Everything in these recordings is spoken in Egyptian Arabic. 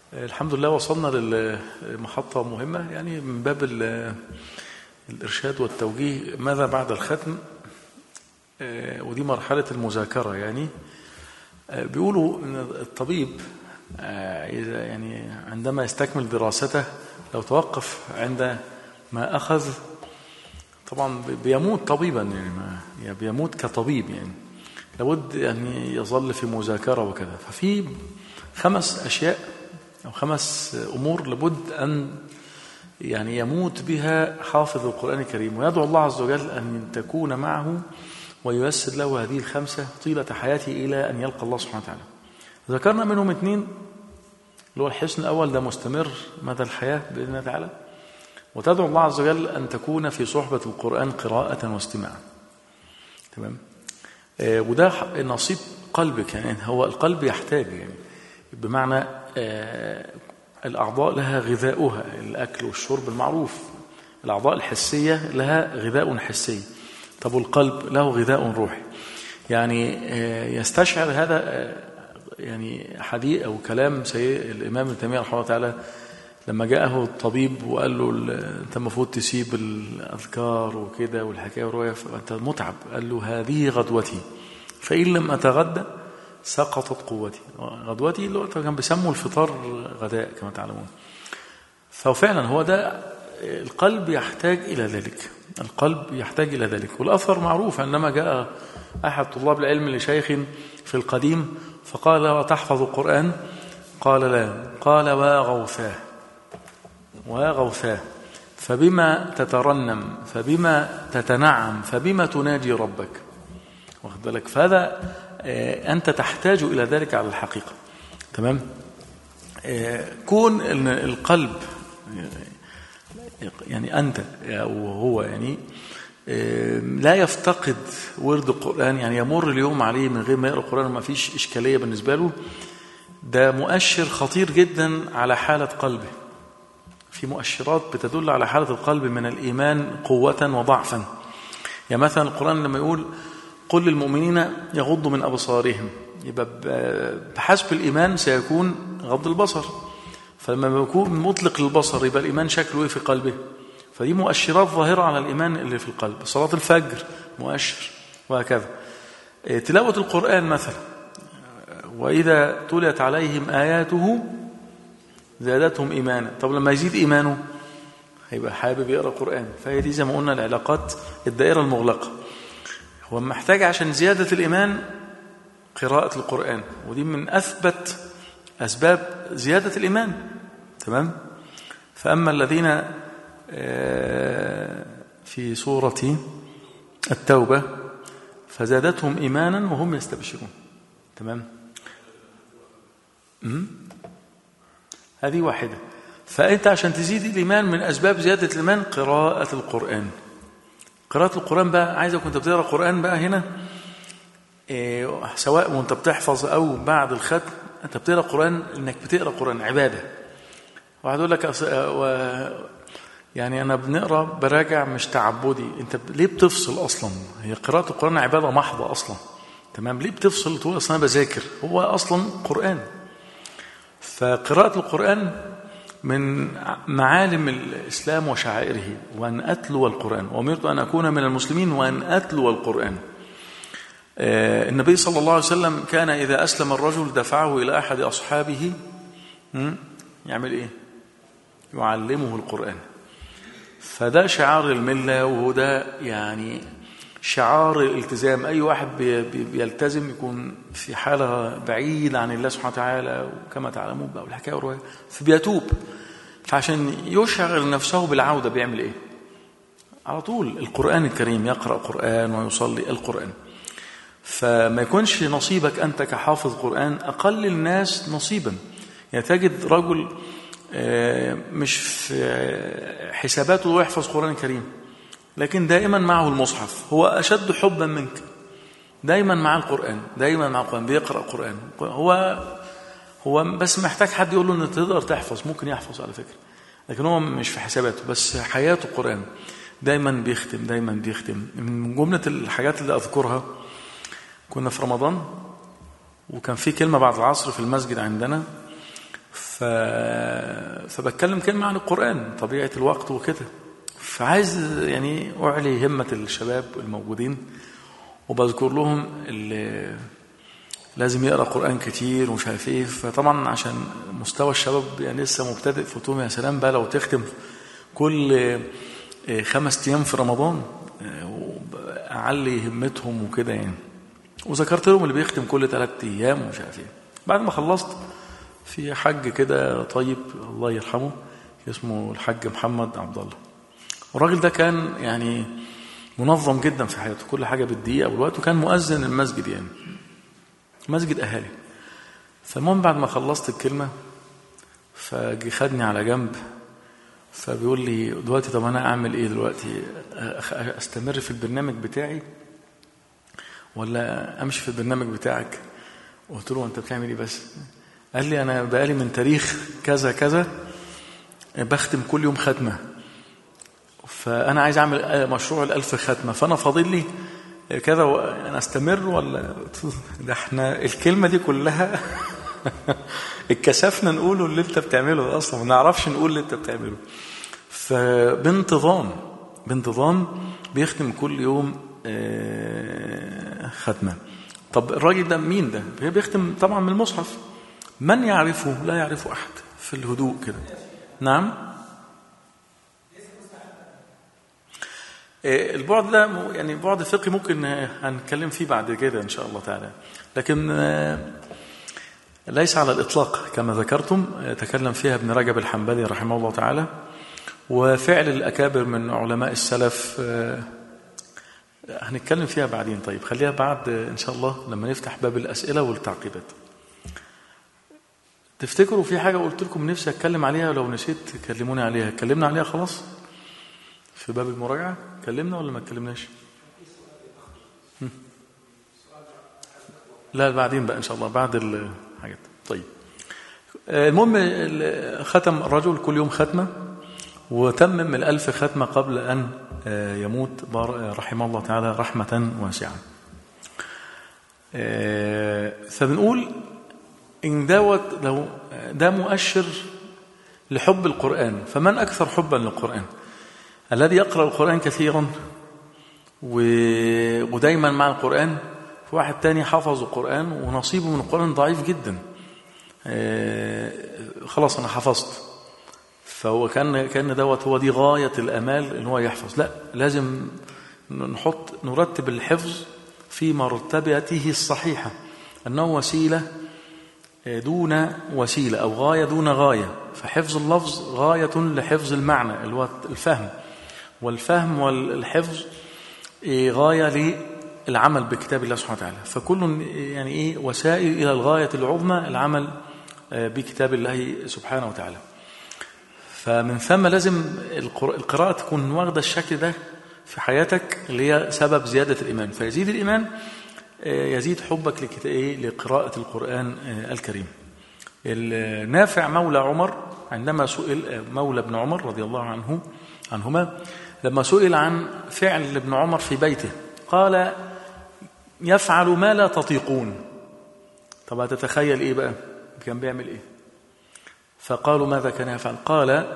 الحمد لله وصلنا للمحطة مهمة يعني من باب ال- الإرشاد والتوجيه ماذا بعد الختم آه، ودي مرحلة المذاكرة يعني آه، بيقولوا إن الطبيب آه، إذا يعني عندما يستكمل دراسته لو توقف عند ما أخذ طبعا بيموت طبيبا يعني ما يعني بيموت كطبيب يعني لابد يعني يظل في مذاكرة وكذا ففي خمس أشياء أو خمس أمور لابد أن يعني يموت بها حافظ القرآن الكريم ويدعو الله عز وجل أن تكون معه وييسر له هذه الخمسة طيلة حياته إلى أن يلقى الله سبحانه وتعالى ذكرنا منهم اثنين اللي هو الحسن الأول ده مستمر مدى الحياة بإذن الله تعالى وتدعو الله عز وجل أن تكون في صحبة القرآن قراءة واستماعا تمام آه وده ح- نصيب قلبك يعني هو القلب يحتاج يعني بمعنى آه الأعضاء لها غذاؤها الأكل والشرب المعروف الأعضاء الحسية لها غذاء حسي طب والقلب له غذاء روحي يعني آه يستشعر هذا آه يعني حديث أو كلام سيء الإمام ابن تيمية رحمه الله تعالى لما جاءه الطبيب وقال له ال- انت المفروض تسيب الاذكار وكده والحكايه والروايه فانت متعب قال له هذه غدوتي فان لم اتغدى سقطت قوتي غدوتي اللي هو كان بيسموا الفطار غداء كما تعلمون ففعلا هو ده القلب يحتاج الى ذلك القلب يحتاج الى ذلك والاثر معروف عندما جاء احد طلاب العلم لشيخ في القديم فقال وتحفظ القران قال لا قال وغوثاه وغوثاه فبما تترنم فبما تتنعم فبما تناجي ربك واخد بالك فهذا آه، أنت تحتاج إلى ذلك على الحقيقة تمام آه، كون إن القلب يعني أنت وهو يعني آه، لا يفتقد ورد القرآن يعني يمر اليوم عليه من غير ما يقرأ القرآن وما فيش إشكالية بالنسبة له ده مؤشر خطير جدا على حالة قلبه في مؤشرات بتدل على حالة القلب من الإيمان قوة وضعفا يعني مثلا القرآن لما يقول قل للمؤمنين يغضوا من أبصارهم يبقى ب- بحسب الإيمان سيكون غض البصر فلما يكون مطلق للبصر يبقى الإيمان شكله إيه في قلبه فدي مؤشرات ظاهرة على الإيمان اللي في القلب صلاة الفجر مؤشر وهكذا إيه، تلاوة القرآن مثلا وإذا تليت عليهم آياته زادتهم إيمانا طب لما يزيد إيمانه هيبقى حابب يقرأ قرآن فهي دي زي ما قلنا العلاقات الدائرة المغلقة هو محتاج عشان زيادة الإيمان قراءة القرآن ودي من أثبت أسباب زيادة الإيمان تمام فأما الذين آه، في سورة التوبة فزادتهم إيمانا وهم يستبشرون تمام مم؟ هذه واحدة فأنت عشان تزيد الإيمان من أسباب زيادة الإيمان قراءة القرآن قراءة القرآن بقى عايزك وانت بتقرأ القرآن بقى هنا إيه، سواء وانت بتحفظ أو بعد الختم أنت بتقرأ القرآن إنك بتقرأ قرآن عبادة واحد يقول لك أص- و... يعني أنا بنقرأ براجع مش تعبدي أنت ب- ليه بتفصل أصلا هي قراءة القرآن عبادة محضة أصلا تمام ليه بتفصل تقول أصلا أنا بذاكر هو أصلا قرآن فقراءة القرآن من معالم الإسلام وشعائره وأن أتلو القرآن وأمرت أن أكون من المسلمين وأن أتلو القرآن آه، النبي صلى الله عليه وسلم كان إذا أسلم الرجل دفعه إلى أحد أصحابه م? يعمل إيه يعلمه القرآن فده شعار الملة وهو ده يعني شعار الالتزام أي واحد بي- بي- بيلتزم يكون في حالة بعيدة عن الله سبحانه وتعالى وكما تعلمون بقى والحكاية والرواية فبيتوب فعشان يشعر نفسه بالعودة بيعمل إيه على طول القرآن الكريم يقرأ قرآن ويصلي القرآن فما يكونش نصيبك أنت كحافظ قرآن أقل الناس نصيبا يعني تجد رجل آه، مش في حساباته يحفظ قرآن كريم لكن دائما معه المصحف هو أشد حبا منك دائما مع القرآن دائما مع القرآن بيقرأ قرآن هو هو بس محتاج حد يقول له ان تقدر تحفظ ممكن يحفظ على فكرة لكن هو مش في حساباته بس حياته القرآن دايما بيختم دايما بيختم من جملة الحاجات اللي أذكرها كنا في رمضان وكان في كلمة بعد العصر في المسجد عندنا ف... فبتكلم كلمة عن القرآن طبيعة الوقت وكده فعايز يعني أعلي همة الشباب الموجودين وبذكر لهم اللي لازم يقرأ قرآن كتير ومش عارف ايه فطبعا عشان مستوى الشباب يعني لسه مبتدئ فتوم يا سلام بقى لو تختم كل خمس أيام في رمضان أعلي همتهم وكده يعني وذكرت لهم اللي بيختم كل ثلاث أيام ومش عارف ايه بعد ما خلصت في حج كده طيب الله يرحمه اسمه الحاج محمد عبد الله الراجل ده كان يعني منظم جدا في حياته كل حاجة بالدقيقة والوقت وكان مؤذن المسجد يعني مسجد أهالي فالمهم بعد ما خلصت الكلمة فجي خدني على جنب فبيقول لي دلوقتي طب أنا أعمل إيه دلوقتي أستمر في البرنامج بتاعي ولا أمشي في البرنامج بتاعك قلت له أنت بتعمل إيه بس قال لي أنا بقالي من تاريخ كذا كذا بختم كل يوم ختمة فأنا عايز أعمل مشروع الألف ختمة فأنا فاضل لي كذا أنا أستمر ولا ده احنا الكلمة دي كلها اتكسفنا نقوله اللي انت بتعمله أصلا ما نعرفش نقول اللي انت بتعمله فبانتظام بانتظام بيختم كل يوم ختمة طب الراجل ده مين ده بيختم طبعا من المصحف من يعرفه لا يعرفه أحد في الهدوء كده نعم البعد ده يعني بعد فقهي ممكن هنتكلم فيه بعد كده إن شاء الله تعالى لكن ليس على الإطلاق كما ذكرتم تكلم فيها ابن رجب الحنبلي رحمه الله تعالى وفعل الأكابر من علماء السلف هنتكلم فيها بعدين طيب خليها بعد إن شاء الله لما نفتح باب الأسئلة والتعقيبات تفتكروا في حاجة قلت لكم نفسي أتكلم عليها لو نسيت كلموني عليها اتكلمنا عليها خلاص في باب المراجعة كلمنا ولا ما اتكلمناش لا بعدين بقى إن شاء الله بعد الحاجات طيب المهم ختم الرجل كل يوم ختمة وتمم الألف ختمة قبل أن يموت رحمه الله تعالى رحمة واسعة فبنقول إن دوت لو ده مؤشر لحب القرآن فمن أكثر حبا للقرآن الذي يقرأ القرآن كثيرا ودايما مع القرآن في واحد تاني حفظ القرآن ونصيبه من القرآن ضعيف جدا خلاص أنا حفظت فهو كان كان دوت هو دي غاية الأمال إن هو يحفظ لا لازم نحط نرتب الحفظ في مرتبته الصحيحة أنه وسيلة دون وسيلة أو غاية دون غاية فحفظ اللفظ غاية لحفظ المعنى اللي هو الفهم والفهم والحفظ غاية للعمل بكتاب الله سبحانه وتعالى فكل يعني إيه وسائل إلى الغاية العظمى العمل بكتاب الله سبحانه وتعالى فمن ثم لازم القراءة تكون واخدة الشكل ده في حياتك اللي هي سبب زيادة الإيمان فيزيد الإيمان يزيد حبك لقراءة القرآن الكريم النافع مولى عمر عندما سئل مولى ابن عمر رضي الله عنه عنهما لما سئل عن فعل ابن عمر في بيته قال يفعل ما لا تطيقون طب هتتخيل ايه بقى كان بيعمل ايه فقالوا ماذا كان يفعل قال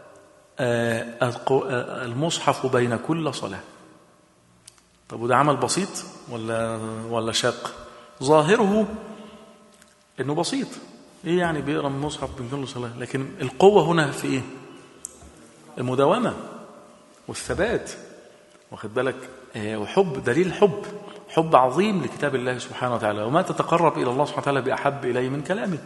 المصحف بين كل صلاه طب وده عمل بسيط ولا ولا شاق ظاهره انه بسيط ايه يعني بيقرا المصحف بين كل صلاه لكن القوه هنا في ايه المداومه والثبات واخد بالك وحب دليل حب حب عظيم لكتاب الله سبحانه وتعالى وما تتقرب الى الله سبحانه وتعالى باحب اليه من كلامه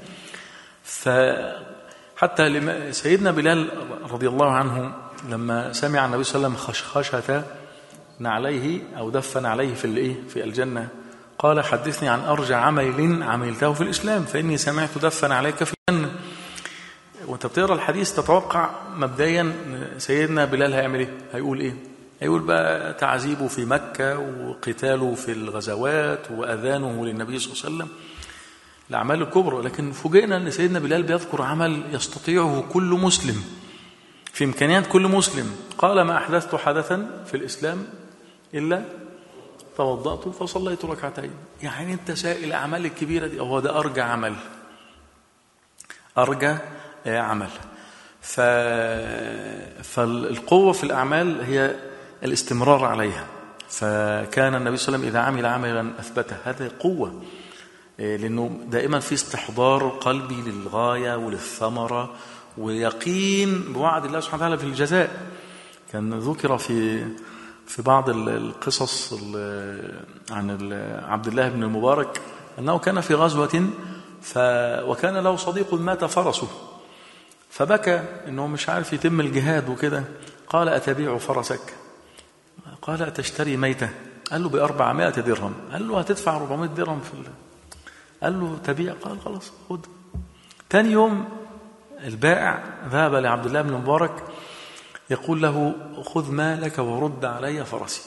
فحتى سيدنا بلال رضي الله عنه لما سمع النبي صلى الله عليه وسلم خشخشه عليه أو دفن عليه في الإيه في الجنة قال حدثني عن أرجع عمل عملته في الإسلام فإني سمعت دفن عليك في الجنة وانت بتقرا الحديث تتوقع مبدئيا سيدنا بلال هيعمل ايه هيقول ايه هيقول بقى تعذيبه في مكة وقتاله في الغزوات وأذانه للنبي صلى الله عليه وسلم الأعمال الكبرى لكن فوجئنا أن سيدنا بلال بيذكر عمل يستطيعه كل مسلم في إمكانيات كل مسلم قال ما أحدثت حدثا في الإسلام إلا توضأت فصليت ركعتين يعني أنت سائل الأعمال الكبيرة دي هو ده أرجع عمل أرجى عمل ف... فالقوة في الأعمال هي الاستمرار عليها فكان النبي صلى الله عليه وسلم إذا عمل عملا أثبته هذه قوة لأنه دائما في استحضار قلبي للغاية وللثمرة ويقين بوعد الله سبحانه وتعالى في الجزاء كان ذكر في في بعض القصص عن عبد الله بن المبارك أنه كان في غزوة ف وكان له صديق مات فرسه فبكى انه مش عارف يتم الجهاد وكده قال اتبيع فرسك قال اتشتري ميته قال له بأربعمائة درهم قال له هتدفع 400 درهم في ال... قال له تبيع قال خلاص خد تاني يوم البائع ذهب لعبد الله بن مبارك يقول له خذ مالك ورد علي فرسي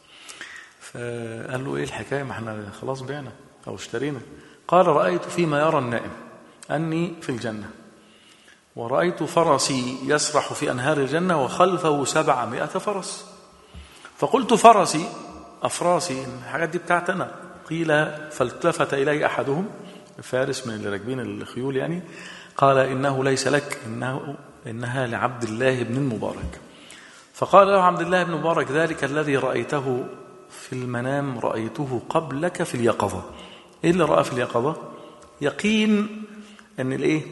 فقال له ايه الحكايه ما احنا خلاص بعنا او اشترينا قال رايت فيما يرى النائم اني في الجنه ورأيت فرسي يسرح في أنهار الجنة وخلفه سبعمائة فرس فقلت فرسي أفراسي الحاجات دي بتاعتنا قيل فالتفت إلي أحدهم فارس من اللي راكبين الخيول يعني قال إنه ليس لك إنه إنها لعبد الله بن المبارك فقال له عبد الله بن مبارك ذلك الذي رأيته في المنام رأيته قبلك في اليقظة إيه اللي رأى في اليقظة يقين أن الإيه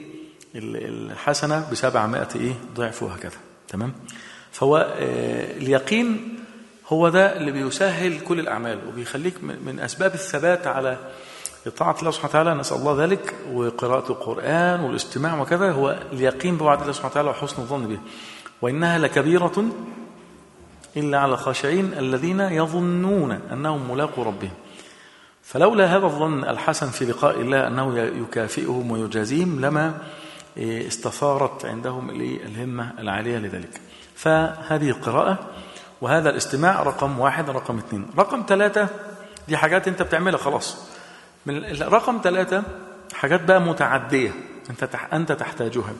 الحسنة بسبعمائة إيه ضعف وهكذا تمام فهو آه اليقين هو ده اللي بيسهل كل الأعمال وبيخليك من أسباب الثبات على طاعة الله سبحانه وتعالى نسأل الله ذلك وقراءة القرآن والاستماع وكذا هو اليقين بوعد الله سبحانه وتعالى وحسن الظن به وإنها لكبيرة إلا على الخاشعين الذين يظنون أنهم ملاقوا ربهم فلولا هذا الظن الحسن في لقاء الله أنه يكافئهم ويجازيهم لما استثارت عندهم الهمة العالية لذلك فهذه القراءة وهذا الاستماع رقم واحد رقم اثنين رقم ثلاثة دي حاجات انت بتعملها خلاص من رقم ثلاثة حاجات بقى متعدية انت أنت تحتاجها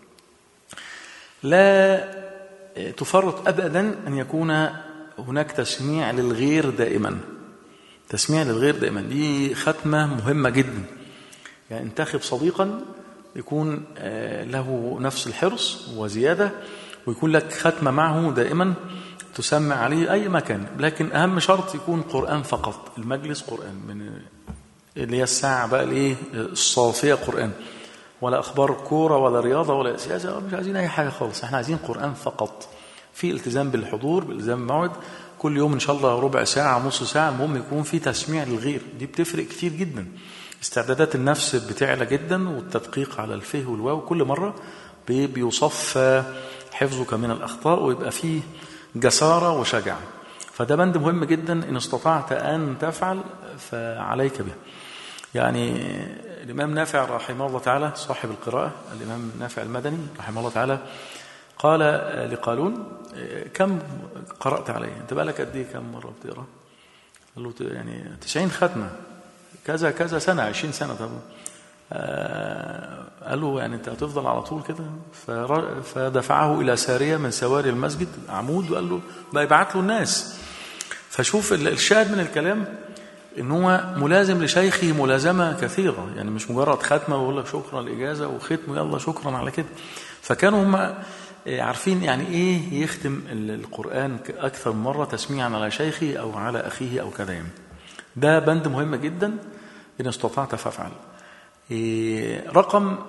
لا تفرط أبدا أن يكون هناك تسميع للغير دائما تسميع للغير دائما دي ختمة مهمة جدا يعني انتخب صديقا يكون له نفس الحرص وزيادة ويكون لك ختمة معه دائما تسمع عليه أي مكان لكن أهم شرط يكون قرآن فقط المجلس قرآن من اللي هي الساعة بقى الايه الصافية قرآن ولا أخبار كورة ولا رياضة ولا سياسة مش عايزين أي حاجة خالص احنا عايزين قرآن فقط في التزام بالحضور بالتزام بالموعد كل يوم إن شاء الله ربع ساعة نص ساعة المهم يكون في تسميع للغير دي بتفرق كتير جدا استعدادات النفس بتعلى جدا والتدقيق على الفه والواو كل مرة بيصفى حفظك من الأخطاء ويبقى فيه جسارة وشجاعة فده بند مهم جدا إن استطعت أن تفعل فعليك به يعني الإمام نافع رحمه الله تعالى صاحب القراءة الإمام نافع المدني رحمه الله تعالى قال لقالون كم قرأت عليه أنت بالك قد إيه كم مرة بتقرأ قال له يعني 90 ختمة كذا كذا سنة 20 سنة طب قال له يعني انت هتفضل على طول كده فدفعه الى ساريه من سواري المسجد عمود وقال له بقى يبعت له الناس فشوف الشاهد من الكلام ان هو ملازم لشيخه ملازمه كثيره يعني مش مجرد ختمه ويقول لك شكرا الاجازه وختمه يلا شكرا على كده فكانوا هم عارفين يعني ايه يختم القران اكثر من مره تسميعا على شيخه او على اخيه او كذا يعني ده بند مهم جدا ان استطعت فافعل رقم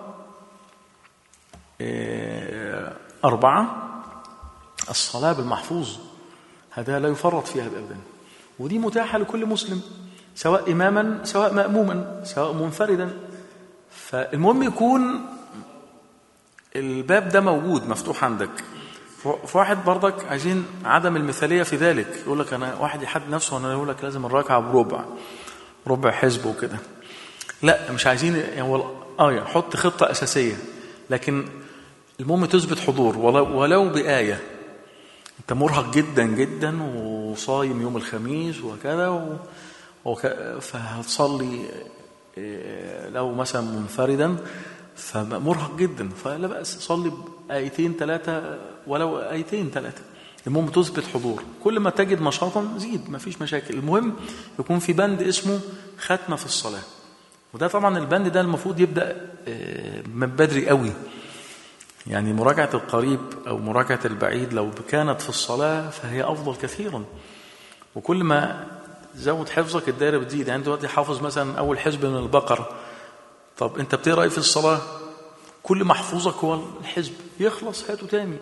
أربعة الصلاة بالمحفوظ هذا لا يفرط فيها أبدا ودي متاحة لكل مسلم سواء إماما سواء مأموما سواء منفردا فالمهم يكون الباب ده موجود مفتوح عندك في واحد برضك عايزين عدم المثالية في ذلك يقول لك أنا واحد يحد نفسه وأنا يقول لك لازم الركعة بربع ربع حزب وكده لا مش عايزين يعني اه يعني حط خطه اساسيه لكن المهم تثبت حضور ولو, ولو بايه انت مرهق جدا جدا وصايم يوم الخميس وكذا و... وك... فهتصلي لو مثلا منفردا فمرهق جدا فلا بأس صلي بآيتين ثلاثة ولو آيتين ثلاثة المهم تثبت حضور كل ما تجد نشاطا زيد ما فيش مشاكل المهم يكون في بند اسمه ختمة في الصلاة وده طبعا البند ده المفروض يبدأ آه، من بدري قوي يعني مراجعة القريب أو مراجعة البعيد لو كانت في الصلاة فهي أفضل كثيرا وكل ما زود حفظك الدائرة بتزيد يعني دلوقتي حافظ مثلا أول حزب من البقرة طب أنت بتقرأ إيه في الصلاة كل محفوظك هو الحزب يخلص هاته تاني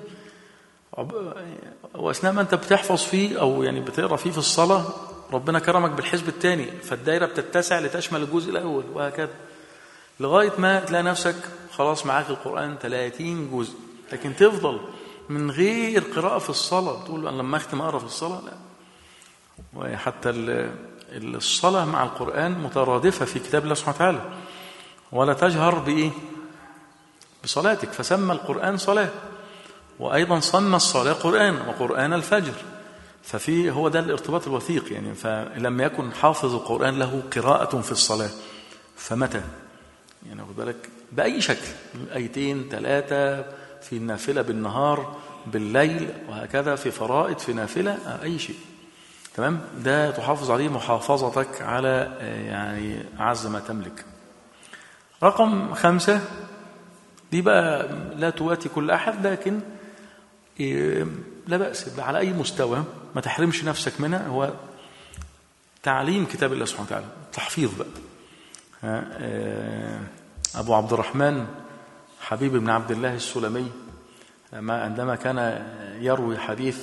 وأثناء ما أنت بتحفظ فيه أو يعني بتقرأ فيه في الصلاة ربنا كرمك بالحزب الثاني فالدائرة بتتسع لتشمل الجزء الأول وهكذا لغاية ما تلاقي نفسك خلاص معاك القرآن 30 جزء لكن تفضل من غير قراءة في الصلاة تقول أنا لما أختم أقرأ في الصلاة لا وحتى الصلاة مع القرآن مترادفة في كتاب الله سبحانه وتعالى ولا تجهر بإيه بصلاتك فسمى القرآن صلاة وأيضا سمى الصلاة قرآن وقرآن الفجر ففي هو ده الارتباط الوثيق يعني فلم يكن حافظ القرآن له قراءة في الصلاة فمتى يعني واخد بالك بأي شكل أيتين ثلاثة في النافلة بالنهار بالليل وهكذا في فرائض في نافلة أي شيء تمام ده تحافظ عليه محافظتك على يعني أعز ما تملك رقم خمسة دي بقى لا تواتي كل أحد لكن إيه، لا بأس على أي مستوى ما تحرمش نفسك منها هو تعليم كتاب الله سبحانه وتعالى تحفيظ بقى آه، أبو عبد الرحمن حبيب بن عبد الله السلمي عندما كان يروي حديث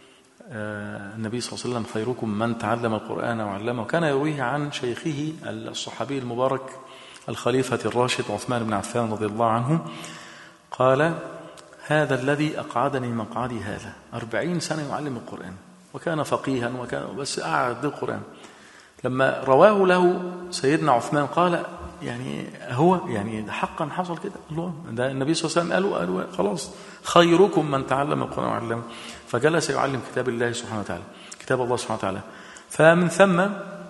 آه، النبي صلى الله عليه وسلم خيركم من تعلم القرآن وعلمه كان يرويه عن شيخه الصحابي المبارك الخليفة الراشد عثمان بن عفان رضي الله عنه قال هذا الذي أقعدني مقعدي هذا أربعين سنة يعلم القرآن وكان فقيها وكان بس قعد القرآن لما رواه له سيدنا عثمان قال يعني هو يعني حقا حصل كده الله ده النبي صلى الله عليه وسلم قالوا قالوا خلاص خيركم من تعلم القرآن وعلمه فجلس يعلم كتاب الله سبحانه وتعالى كتاب الله سبحانه وتعالى فمن ثم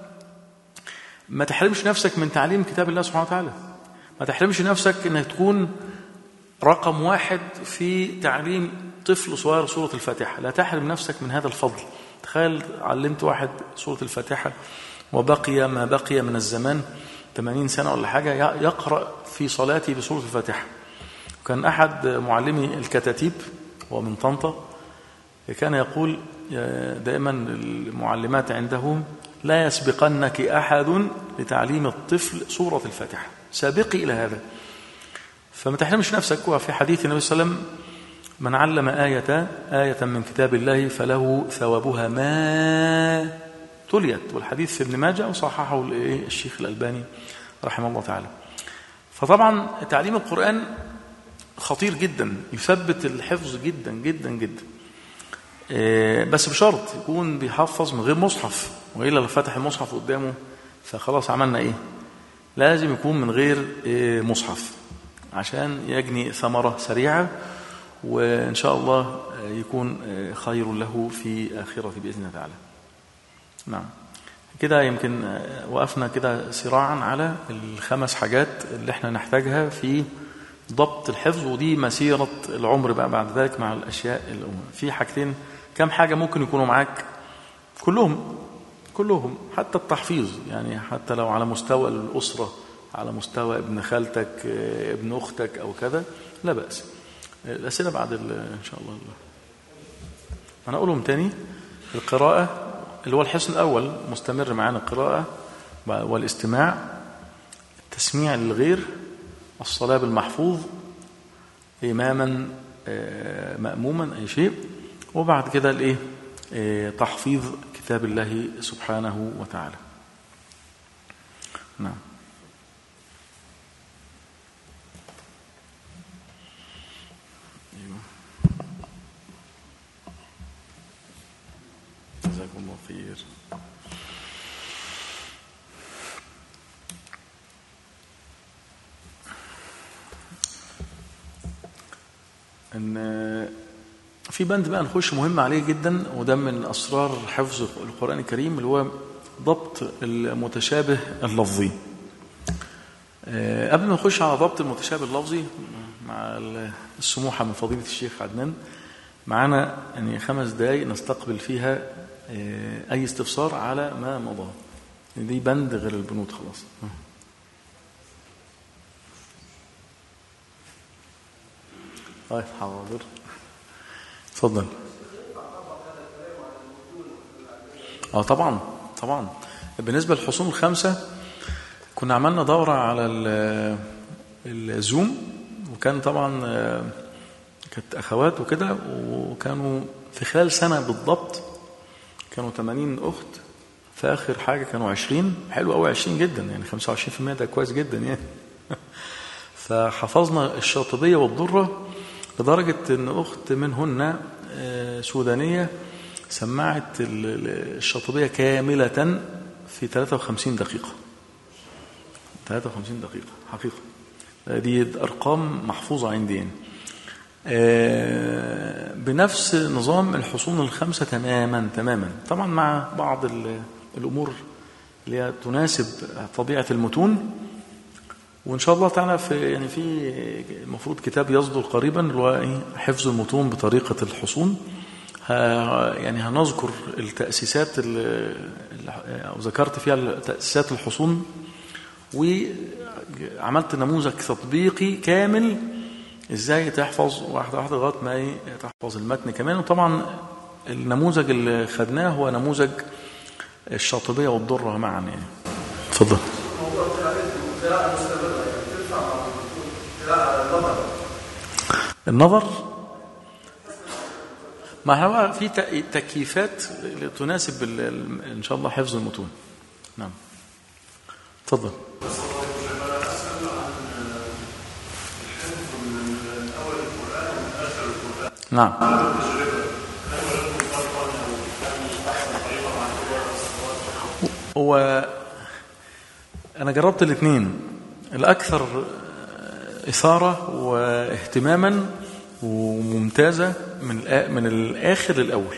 ما تحرمش نفسك من تعليم كتاب الله سبحانه وتعالى ما تحرمش نفسك انك تكون رقم واحد في تعليم طفل صغير سورة الفاتحة لا تحرم نفسك من هذا الفضل تخيل علمت واحد سورة الفاتحة وبقي ما بقي من الزمان 80 سنة ولا حاجة يقرأ في صلاتي بسورة الفاتحة كان أحد معلمي الكتاتيب هو من طنطا كان يقول دائما المعلمات عندهم لا يسبقنك أحد لتعليم الطفل سورة الفاتحة سابقي إلى هذا فما تحرمش نفسك وفي حديث النبي صلى الله عليه وسلم من علم آية آية من كتاب الله فله ثوابها ما تليت والحديث في ابن ماجه وصححه الشيخ الألباني رحمه الله تعالى فطبعا تعليم القرآن خطير جدا يثبت الحفظ جدا جدا جدا آه، بس بشرط يكون بيحفظ من غير مصحف وإلا لو فتح المصحف قدامه فخلاص عملنا إيه لازم يكون من غير آه، مصحف عشان يجني ثمرة سريعة وإن شاء الله يكون خير له في آخرة بإذن الله تعالى نعم كده يمكن وقفنا كده سراعا على الخمس حاجات اللي احنا نحتاجها في ضبط الحفظ ودي مسيرة العمر بقى بعد ذلك مع الأشياء الأمور في حاجتين كم حاجة ممكن يكونوا معاك كلهم كلهم حتى التحفيظ يعني حتى لو على مستوى الأسرة على مستوى ابن خالتك ابن أختك أو كذا لا بأس الأسئلة بعد إن شاء الله أنا أقولهم تاني القراءة اللي هو الحصن الأول مستمر معانا القراءة والاستماع التسميع للغير الصلاة بالمحفوظ إماما آه، مأموما أي شيء وبعد كده الإيه آه، تحفيظ كتاب الله سبحانه وتعالى نعم ان في بند بقى نخش مهم عليه جدا وده من اسرار حفظ القران الكريم اللي هو ضبط المتشابه اللفظي آه، قبل ما نخش على ضبط المتشابه اللفظي مع السموحه من فضيله الشيخ عدنان معانا يعني خمس دقائق نستقبل فيها آه، اي استفسار على ما مضى دي بند غير البنود خلاص طيب حاضر اتفضل اه طبعا طبعا بالنسبه للحصون الخمسه كنا عملنا دوره على ال- الزوم وكان طبعا آه، كانت اخوات وكده وكانوا في خلال سنه بالضبط كانوا 80 اخت في اخر حاجه كانوا 20 حلو قوي 20 جدا يعني 25% ده كويس جدا يعني فحفظنا الشاطبيه والضره لدرجه ان اخت منهن آه، سودانيه سمعت ال- ال- الشاطبيه كامله في 53 دقيقه 53 دقيقه حقيقه آه، دي ارقام محفوظه عندي يعني آه، بنفس نظام الحصون الخمسة تماما تماما طبعا مع بعض ال- الأمور اللي هي تناسب طبيعة المتون وإن شاء الله تعالى في يعني في المفروض كتاب يصدر قريبا اللي هو إيه؟ حفظ المتون بطريقة الحصون ه- يعني هنذكر التأسيسات اللي اللي- أو ذكرت فيها تأسيسات الحصون وعملت نموذج تطبيقي كامل ازاي تحفظ واحده واحده لغايه ما إيه تحفظ المتن كمان وطبعا النموذج اللي خدناه هو نموذج الشاطبيه والضره معا يعني اتفضل النظر ما احنا بقى في تك- تكييفات تناسب ال- ال- ان شاء الله حفظ المتون نعم اتفضل نعم هو أنا جربت الاثنين الأكثر إثارة واهتماما وممتازة من الآ- من الآخر للأول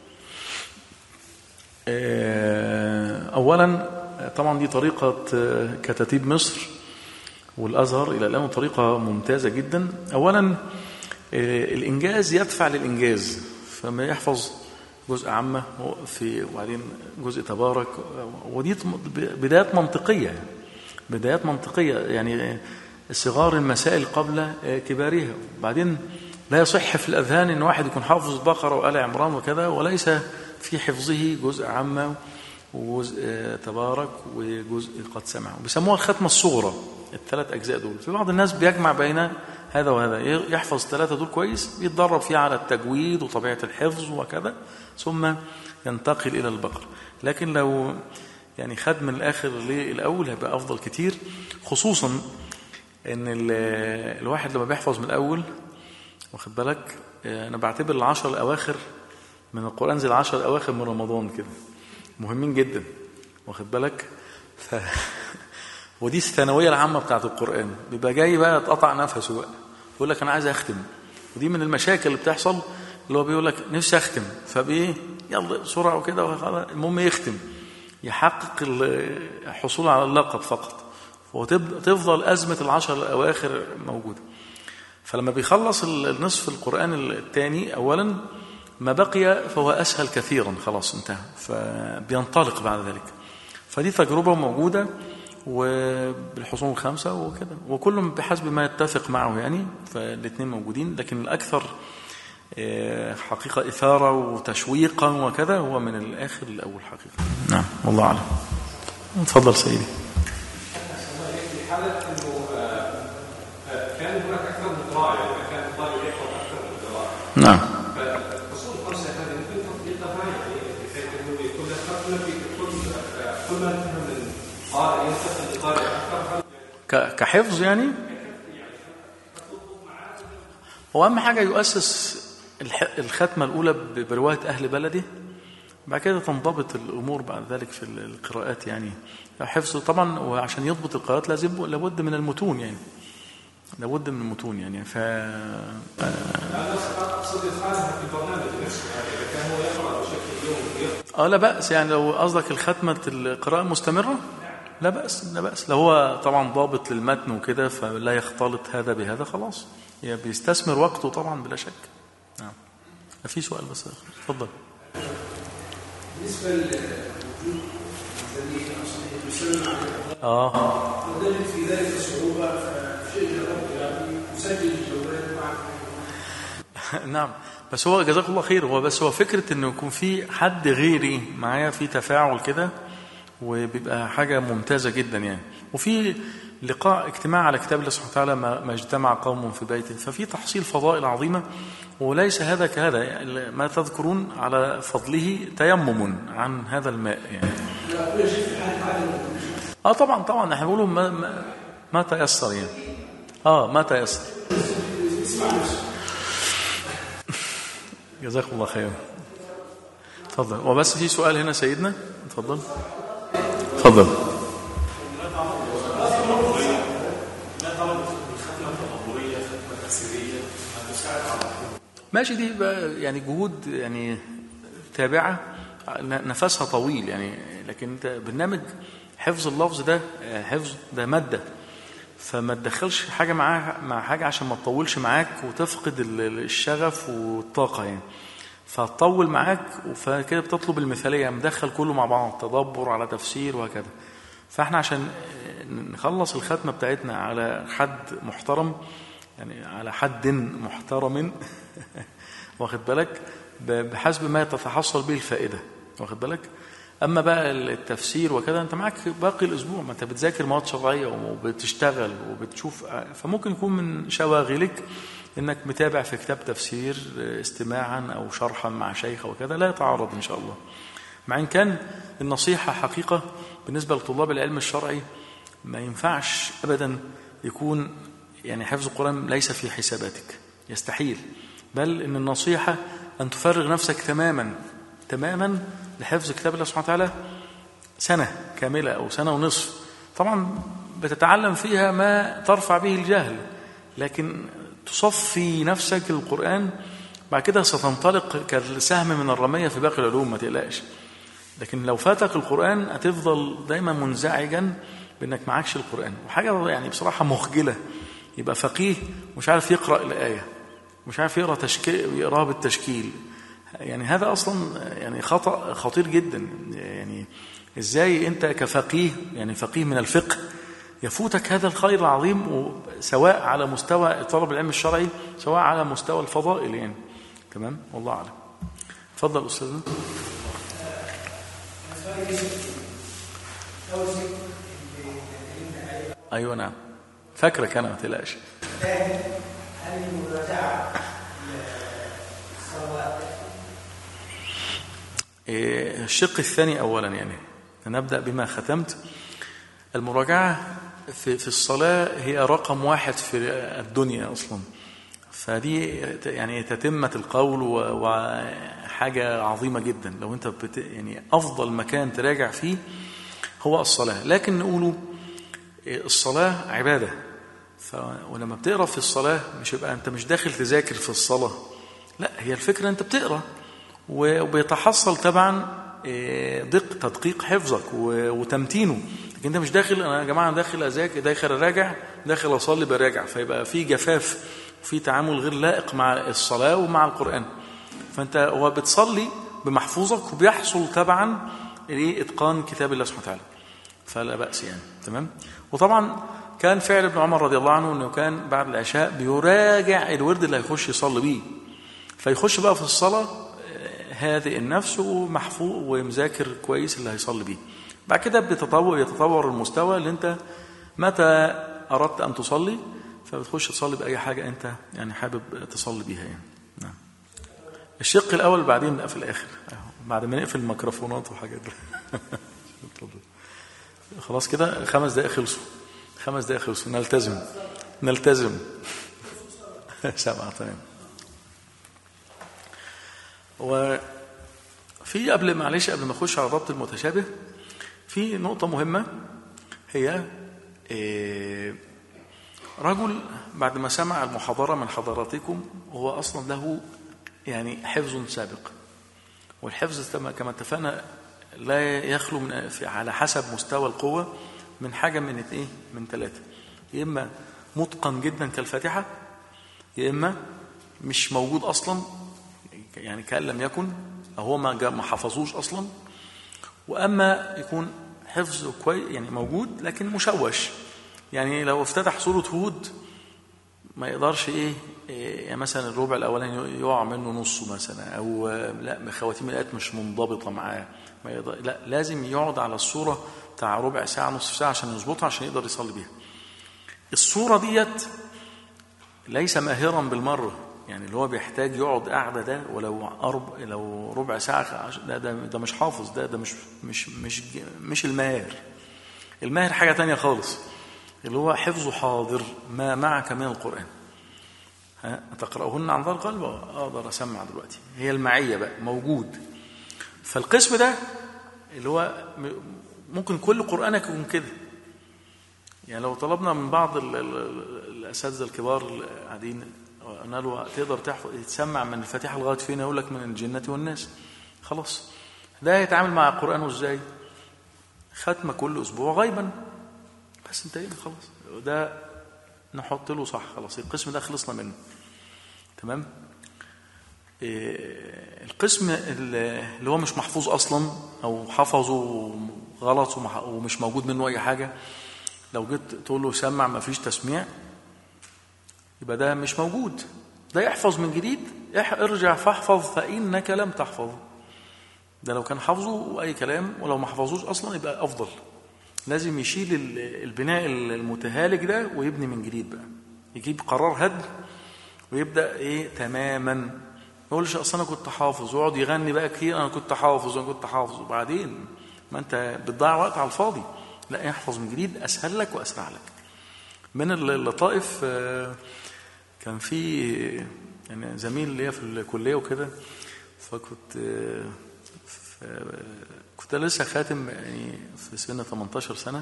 آه، أولا طبعا دي طريقة آه، كتاتيب مصر والأزهر إلى الآن طريقة ممتازة جدا أولا آه، الإنجاز يدفع للإنجاز فما يحفظ جزء عامة في وبعدين جزء تبارك ودي بدايات منطقية يعني. بدايات منطقية يعني صغار المسائل قبل كبارها وبعدين لا يصح في الأذهان أن واحد يكون حافظ البقرة وآل عمران وكذا وليس في حفظه جزء عامة وجزء تبارك وجزء قد سمع بيسموها الختمة الصغرى الثلاث أجزاء دول في بعض الناس بيجمع بين هذا وهذا يحفظ الثلاثة دول كويس بيتدرب فيها على التجويد وطبيعة الحفظ وكذا ثم ينتقل إلى البقر لكن لو يعني خد من الآخر للأول هيبقى أفضل كتير خصوصا ان الواحد لما بيحفظ من الاول واخد بالك انا بعتبر العشر الاواخر من القران زي العشر الاواخر من رمضان كده مهمين جدا واخد بالك ف ودي الثانويه العامه بتاعت القران بيبقى جاي بقى اتقطع نفسه بقى يقول لك انا عايز اختم ودي من المشاكل اللي بتحصل اللي هو بيقول لك نفسي اختم فبايه يلا بسرعه وكده المهم يختم يحقق الحصول على اللقب فقط وتفضل أزمة العشر الأواخر موجودة فلما بيخلص النصف القرآن الثاني أولا ما بقي فهو أسهل كثيرا خلاص انتهى فبينطلق بعد ذلك فدي تجربة موجودة وبالحصول الخمسة وكده وكل بحسب ما يتفق معه يعني فالاثنين موجودين لكن الأكثر حقيقة إثارة وتشويقا وكذا هو من الآخر للأول حقيقة نعم والله أعلم تفضل سيدي في حالة انه كان هناك اكثر من قراءة يعني كان الطالب يحفظ اكثر من قراءة نعم فالفصول الخمسة هذه ممكن تطبيقها يعني بحيث انه كل ختمة في كل كل ما نفهم من قارئ ينتقل لقارئ اكثر ك- كحفظ يعني هو أهم حاجة يؤسس الح- الختمة الأولى ب- برواية أهل بلده بعد كده تنضبط الأمور بعد ذلك في القراءات يعني حفظ طبعا وعشان يضبط القراءات لازم لابد من المتون يعني لابد من المتون يعني ف اقصد ادخالها في البرنامج نفسه يعني اذا كان هو يقرا بشكل يومي اه لا بأس يعني لو قصدك الختمة القراءة مستمرة لا بأس لا بأس لو هو طبعا ضابط للمتن وكده فلا يختلط هذا بهذا خلاص يعني بيستثمر وقته طبعا بلا شك نعم في سؤال بس اتفضل بالنسبه للوجود الذي يسلم عليه اه ونجد في ذلك صعوبه فشيء الرب يعني يسجل الجوال مع نعم بس هو جزاك الله خير هو بس هو فكرة انه يكون في حد غيري معايا في تفاعل كده وبيبقى حاجة ممتازة جدا يعني وفي لقاء اجتماع على كتاب الله سبحانه وتعالى ما ما اجتمع قوم في بيت ففي تحصيل فضائل عظيمة وليس هذا كهذا يعني ما تذكرون على فضله تيمم عن هذا الماء يعني اه طبعا طبعا احنا بنقول ما, ما, ما تيسر يعني اه ما تيسر جزاكم الله خيرا تفضل وبس في سؤال هنا سيدنا تفضل تفضل ماشي دي بقى يعني جهود يعني تابعة نفسها طويل يعني لكن انت برنامج حفظ اللفظ ده حفظ ده مادة فما تدخلش حاجة معاها مع حاجة عشان ما تطولش معاك وتفقد ال- الشغف والطاقة يعني فتطول معاك فكده بتطلب المثالية مدخل كله مع بعض تدبر على تفسير وهكذا فاحنا عشان نخلص الختمة بتاعتنا على حد محترم يعني على حد محترم واخد بالك ب- بحسب ما تتحصل به الفائدة واخد بالك أما بقى التفسير وكذا أنت معاك باقي الأسبوع ما أنت بتذاكر مواد شرعية وبتشتغل وبتشوف فممكن يكون من شواغلك إنك متابع في كتاب تفسير استماعا أو شرحا مع شيخ وكذا لا يتعارض إن شاء الله مع إن كان النصيحة حقيقة بالنسبة لطلاب العلم الشرعي ما ينفعش أبدا يكون يعني حفظ القرآن ليس في حساباتك يستحيل بل إن النصيحة أن تفرغ نفسك تماما تماما لحفظ كتاب الله سبحانه وتعالى سنة كاملة أو سنة ونصف طبعا بتتعلم فيها ما ترفع به الجهل لكن تصفي نفسك القرآن بعد كده ستنطلق كالسهم من الرمية في باقي العلوم ما تقلقش لكن لو فاتك القرآن هتفضل دايما منزعجا بأنك معكش القرآن وحاجة يعني بصراحة مخجلة يبقى فقيه مش عارف يقرأ الآية مش عارف يقرأ تشكيل يقراها بالتشكيل يعني هذا أصلا يعني خطأ خطير جدا يعني إزاي أنت كفقيه يعني فقيه من الفقه يفوتك هذا الخير العظيم سواء على مستوى طلب العلم الشرعي سواء على مستوى الفضائل يعني تمام والله أعلم تفضل أستاذنا أيوة نعم فاكرك أنا ما تقلقش إيه، الشق الثاني أولا يعني نبدأ بما ختمت المراجعة في, في الصلاة هي رقم واحد في الدنيا أصلا فدي يعني تتمة القول و- وحاجة عظيمة جدا لو أنت بت يعني أفضل مكان تراجع فيه هو الصلاة لكن نقوله إيه، الصلاة عبادة ف... ولما بتقرا في الصلاة مش يبقى أنت مش داخل تذاكر في الصلاة لا هي الفكرة أنت بتقرا و- وبيتحصل طبعا إيه، دق تدقيق حفظك و- وتمتينه لكن انت مش داخل انا يا جماعه داخل اذاكر داخل اراجع داخل اصلي براجع فيبقى في جفاف وفي تعامل غير لائق مع الصلاه ومع القران فانت هو بتصلي بمحفوظك وبيحصل تبعا ايه اتقان كتاب الله سبحانه وتعالى فلا باس يعني تمام وطبعا كان فعل ابن عمر رضي الله عنه انه كان بعد العشاء بيراجع الورد اللي هيخش يصلي بيه فيخش بقى في الصلاه آه، هادئ النفس ومحفوظ ومذاكر كويس اللي هيصلي بيه بعد كده بتتطور يتطور المستوى اللي انت متى اردت ان تصلي فبتخش تصلي باي حاجه انت يعني حابب تصلي بيها يعني نعم الشق الاول بعدين بقى في الاخر أهو، بعد ما نقفل الميكروفونات وحاجات دي. اتفضل. خلاص كده خمس دقائق خلصوا خمس دقائق خلصوا نلتزم نلتزم سبعة تمام وفي قبل معلش قبل ما اخش على الربط المتشابه في نقطة مهمة هي إيه، رجل بعد ما سمع المحاضرة من حضراتكم هو أصلا له يعني حفظ سابق والحفظ كما كما اتفقنا لا يخلو من في- على حسب مستوى القوة من حاجة من ايه من ثلاثة يا إما متقن جدا كالفاتحة يا إما مش موجود أصلا يعني كأن لم يكن أو هو ما جا- ما حفظوش أصلا واما يكون حفظه كويس يعني موجود لكن مشوش يعني لو افتتح سوره هود ما يقدرش ايه إيه، يعني مثلا الربع الاولاني يقع منه نصه مثلا او آه، لا خواتيم الايات مش منضبطه معاه ما يقدر لا لازم يقعد على الصوره بتاع ربع ساعه نصف ساعه عشان يظبطها عشان يقدر يصلي بيها الصوره ديت ليس ماهرا بالمره يعني اللي هو بيحتاج يقعد قاعده ده ولو أرب لو ربع ساعه ده ده, ده مش حافظ ده ده مش مش مش مش الماهر الماهر حاجه تانية خالص اللي هو حفظه حاضر ما معك من القران ها تقرأهن عن ظهر قلب اقدر اسمع دلوقتي هي المعيه بقى موجود فالقسم ده اللي هو م- ممكن كل قرانك يكون كده يعني لو طلبنا من بعض ال- ال- الاساتذه الكبار اللي قاعدين قلنا له تقدر تحفظ تسمع من الفاتحه لغايه فين يقول لك من الجنه والناس خلاص ده يتعامل مع قرانه ازاي ختمه كل اسبوع غيبا بس انتهينا خلاص ده نحط له صح خلاص القسم ده خلصنا منه تمام إيه، القسم اللي اللي هو مش محفوظ اصلا او حفظه غلط ومح- ومش موجود منه اي حاجه لو جيت تقول له سمع ما فيش تسميع يبقى ده مش موجود ده يحفظ من جديد اح- ارجع فاحفظ فانك لم تحفظ ده لو كان حافظه اي كلام ولو ما حفظوش اصلا يبقى افضل لازم يشيل ال- البناء المتهالك ده ويبني من جديد بقى يجيب قرار هدم ويبدا ايه تماما ما يقولش اصل انا كنت حافظ ويقعد يغني بقى كتير انا كنت حافظ وانا كنت حافظ وبعدين ما انت بتضيع وقت على الفاضي لا احفظ من جديد اسهل لك واسرع لك من اللطائف آه، كان في يعني زميل ليا في الكليه وكده فكنت آه، ف- كنت لسه خاتم يعني في سن 18 سنه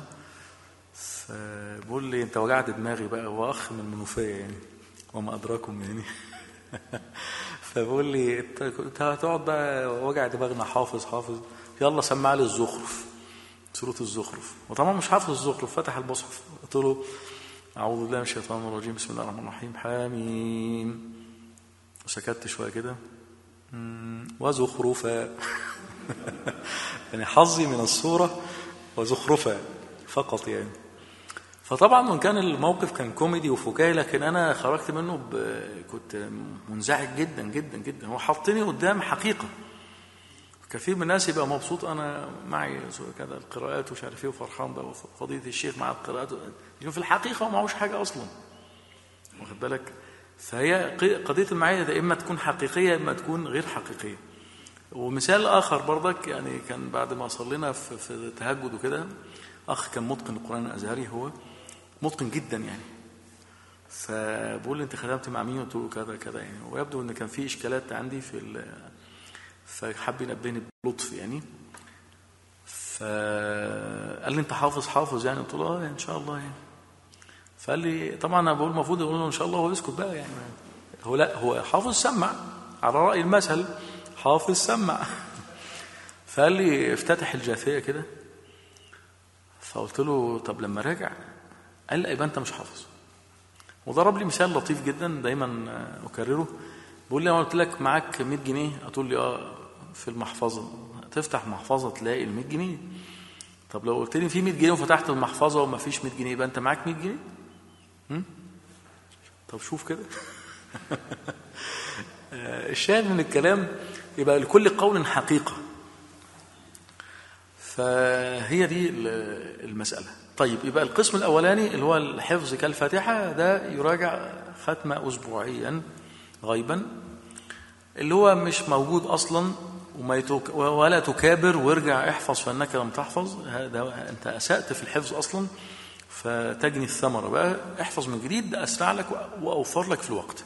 فبقول لي انت وجعت دماغي بقى واخ من المنوفيه يعني وما ادراكم يعني فبقول لي انت كنت هتقعد بقى وجع دماغنا حافظ حافظ يلا سمع لي الزخرف سوره الزخرف وطبعا مش حافظ الزخرف فتح المصحف قلت له اعوذ بالله من الشيطان الرجيم بسم الله الرحمن الرحيم حاميم وسكت شويه كده مم، وزخرفا يعني حظي من الصوره وزخرفا فقط يعني فطبعا من كان الموقف كان كوميدي وفكاهي لكن انا خرجت منه ب... كنت منزعج جدا جدا جدا هو حطني قدام حقيقه كثير من الناس يبقى مبسوط انا معي كذا القراءات ومش عارف ايه وفرحان بقى وفضيله الشيخ مع القراءات لكن في الحقيقه هو معهوش حاجه اصلا واخد بالك فهي ق- قضيه المعيه ده اما تكون حقيقيه اما تكون غير حقيقيه ومثال اخر برضك يعني كان بعد ما صلينا في, في التهجد وكده اخ كان متقن القران الازهري هو متقن جدا يعني فبقول لي انت خدمت مع مين قلت له كذا كذا يعني ويبدو ان كان في اشكالات عندي في ال- فحب ينبهني بلطف يعني فقال لي انت حافظ حافظ يعني قلت له اه ان شاء الله يعني فقال لي طبعا انا بقول المفروض يقول له ان شاء الله هو يسكت بقى يعني هو لا هو حافظ سمع على راي المثل حافظ سمع فقال لي افتتح الجاثيه كده فقلت له طب لما راجع قال لا يبقى انت مش حافظ وضرب لي مثال لطيف جدا دايما اكرره بيقول لي انا قلت لك معاك 100 جنيه هتقول لي اه في المحفظه تفتح محفظه تلاقي ال 100 جنيه طب لو قلت لي في 100 جنيه وفتحت المحفظه وما فيش 100 جنيه يبقى انت معاك 100 جنيه هم؟ طب شوف كده آه، الشاهد من الكلام يبقى لكل قول حقيقه فهي دي ال- المسألة طيب يبقى القسم الأولاني اللي هو الحفظ كالفاتحة ده يراجع ختمة أسبوعيا غيبا اللي هو مش موجود أصلا وما يتوك ولا تكابر وارجع احفظ فإنك لم تحفظ هذا أنت أسأت في الحفظ أصلا فتجني الثمرة بقى احفظ من جديد ده أسرع لك وأوفر لك في الوقت